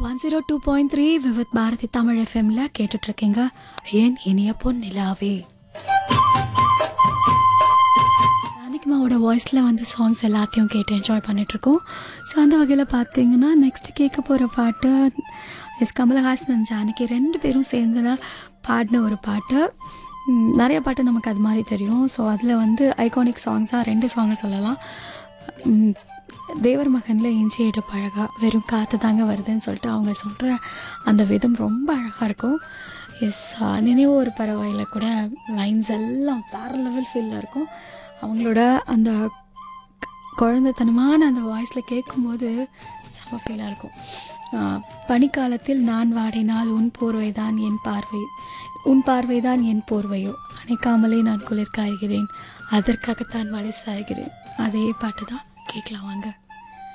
one zero two point three Vividh Bharati Tamil எஃப்எம்ல கேட்டுட்ருக்கீங்க ஏன் இனிய பொன் நிலாவே ஜானகிமாவோட வாய்ஸில் வந்து சாங்ஸ் எல்லாத்தையும் கேட்டு என்ஜாய் பண்ணிகிட்ருக்கோம் ஸோ அந்த வகையில் பார்த்தீங்கன்னா நெக்ஸ்ட் கேட்க போகிற பாட்டு எஸ் கமலஹாசன் and ஜானகி ரெண்டு பேரும் சேர்ந்து பாடின ஒரு பாட்டு ம், நிறைய பாட்டு நமக்கு அது மாதிரி தெரியும் ஸோ அதில் வந்து ஐகானிக் சாங்ஸாக ரெண்டு சாங்கை சொல்லலாம் ம், தேவர் மகனில் இஞ்சி இட பழகா வெறும் காற்று தாங்க வருதுன்னு சொல்லிட்டு அவங்க சொல்கிற அந்த விதம் ரொம்ப அழகாக இருக்கும் எஸ் நினைவு ஒரு பறவையில் கூட லைன்ஸ் எல்லாம் வேறு லெவல் ஃபீலில் இருக்கும் அவங்களோட அந்த குழந்தைத்தனமான அந்த வாய்ஸில் கேட்கும்போது செம ஃபீலாக இருக்கும் ஆஹ், பனிக்காலத்தில் நான் வாடினால் உன் போர்வைதான் என் பார்வை உன் பார்வைதான் என் போர்வையோ அணைக்காமலே நான் குளிர் காய்கிறேன் அதற்காகத்தான் வழி சாய்கிறேன் அதே பாட்டு தான் கேட்கலாம் வாங்க